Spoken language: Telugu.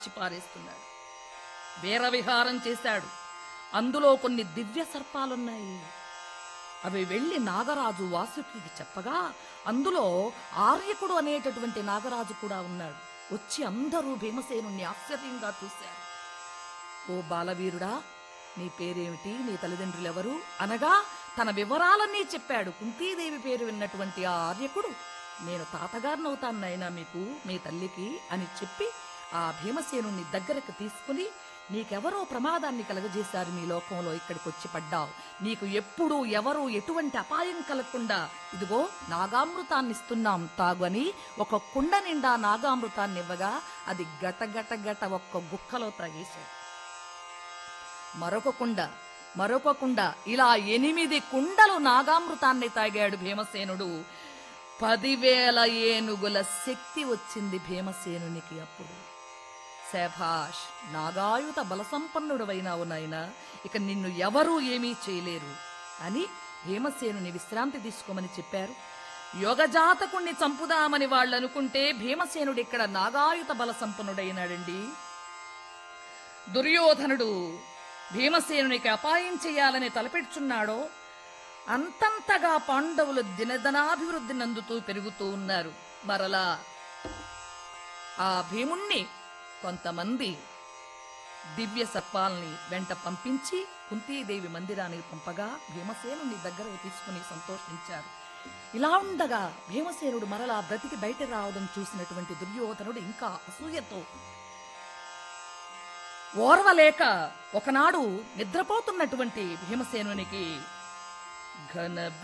పారేస్తున్నాడు వీరవిహారం చేశాడు అందులో కొన్ని దివ్య సర్పాలున్నాయి అవి వెళ్లి నాగరాజు వాసుకి చెప్పగా అందులో ఆర్యకుడు అనేటటువంటి నాగరాజు కూడా ఉన్నాడు వచ్చి అందరూ భీమసేనుణ్ణి ఆశ్చర్యంగా చూశారు ఓ బాలవీరుడా నీ పేరేమిటి నీ తల్లిదండ్రులెవరు అనగా తన వివరాలన్నీ చెప్పాడు కుంతీదేవి పేరు విన్నటువంటి ఆ ఆర్యకుడు నేను తాతగారినవుతాను నాయనా మీకు మీ తల్లికి అని చెప్పి ఆ భీమసేనుణ్ణి దగ్గరకు తీసుకుని నీకెవరో ప్రమాదాన్ని కలగజేశారు మీ లోకంలో ఇక్కడికి వచ్చి పడ్డావు నీకు ఎప్పుడు ఎవరు ఎటువంటి అపాయం కలగకుండా ఇదిగో నాగామృతాన్ని ఇస్తున్నాం తాగు అని ఒక కుండ నిండా నాగామృతాన్ని ఇవ్వగా అది గట గట గట ఒక్క గుక్కలో తాగేశాడు మరొక కుండ మరొక కుండ ఇలా ఎనిమిది కుండలు నాగామృతాన్ని తాగాడు భీమసేనుడు పదివేల ఏనుగుల శక్తి వచ్చింది భీమసేనునికి అప్పుడు శభాష్ నాగాయుత బలసంపన్నుడవైనావు నాయనా ఇక నిన్ను ఎవరూ ఏమీ చేయలేరు అని భీమసేనుని విశ్రాంతి తీసుకోమని చెప్పారు యోగజాతకుణ్ణి చంపుదామని వాళ్ళు అనుకుంటే భీమసేనుడు ఇక్కడ నాగాయుత బలసంపన్నుడైనాడండి దుర్యోధనుడు భీమసేనునికి అపాయం చేయాలని తలపెట్టుచున్నాడో అంతంతగా పాండవులు దినదనాభివృద్ధి నందుతూ పెరుగుతూ ఉన్నారు మరలా ఆ భీముణ్ణి కొంతమంది దివ్య సర్పాల్ని వెంట పంపించి కుంతీదేవి మందిరానికి పంపగా భీమసేనుని దగ్గరకు తీసుకుని సంతోషించారు ఇలా ఉండగా భీమసేనుడు మరలా బ్రతికి బయట రావడం చూసినటువంటి దుర్యోధనుడు ఇంకా అసూయతో ఓర్వలేక ఒకనాడు నిద్రపోతున్నటువంటి భీమసేనునికి ఘన